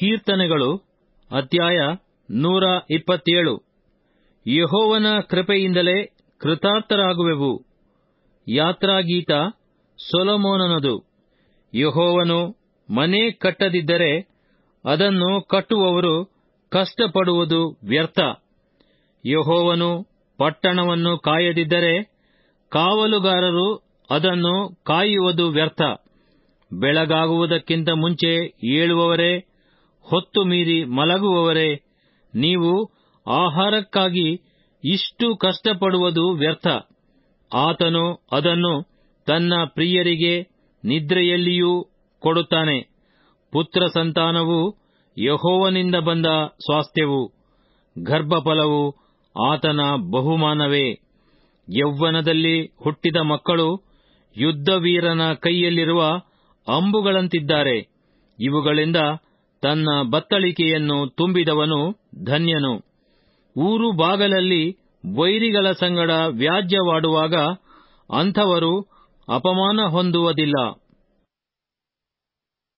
ಕೀರ್ತನೆಗಳು ಅಧ್ಯಾಯ ನೂರ ಇಪ್ಪತ್ತೇಳು ಯಹೋವನ ಕೃಪೆಯಿಂದಲೇ ಕೃತಾರ್ಥರಾಗುವೆವು ಯಾತ್ರಾಗೀತ ಸೊಲೊಮೋನನದು ಯಹೋವನು ಮನೆ ಕಟ್ಟದಿದ್ದರೆ ಅದನ್ನು ಕಟ್ಟುವವರು ಕಷ್ಟಪಡುವುದು ವ್ಯರ್ಥ ಯಹೋವನು ಪಟ್ಟಣವನ್ನು ಕಾಯದಿದ್ದರೆ ಕಾವಲುಗಾರರು ಅದನ್ನು ಕಾಯುವುದು ವ್ಯರ್ಥ ಬೆಳಗಾಗುವುದಕ್ಕಿಂತ ಮುಂಚೆ ಏಳುವವರೇ ಹೊತ್ತು ಮೀರಿ ಮಲಗುವವರೇ ನೀವು ಆಹಾರಕ್ಕಾಗಿ ಇಷ್ಟು ಕಷ್ಟಪಡುವುದು ವ್ಯರ್ಥ ಆತನು ಅದನ್ನು ತನ್ನ ಪ್ರಿಯರಿಗೆ ನಿದ್ರೆಯಲ್ಲಿಯೂ ಕೊಡುತ್ತಾನೆ ಪುತ್ರ ಸಂತಾನವು ಯಹೋವನಿಂದ ಬಂದ ಸ್ವಾಸ್ಥ್ಯವು ಗರ್ಭಫಲವು ಆತನ ಬಹುಮಾನವೇ ಯೌವನದಲ್ಲಿ ಹುಟ್ಟಿದ ಮಕ್ಕಳು ಯುದ್ಧವೀರನ ಕೈಯಲ್ಲಿರುವ ಅಂಬುಗಳಂತಿದ್ದಾರೆ ಇವುಗಳಿಂದ ತನ್ನ ಬತ್ತಳಿಕೆಯನ್ನು ತುಂಬಿದವನು ಧನ್ಯನು ಊರು ಬಾಗಲಲ್ಲಿ ವೈರಿಗಳ ಸಂಗಡ ವ್ಯಾಜ್ಯವಾಡುವಾಗ ಅಂಥವರು ಅಪಮಾನ ಹೊಂದುವುದಿಲ್ಲ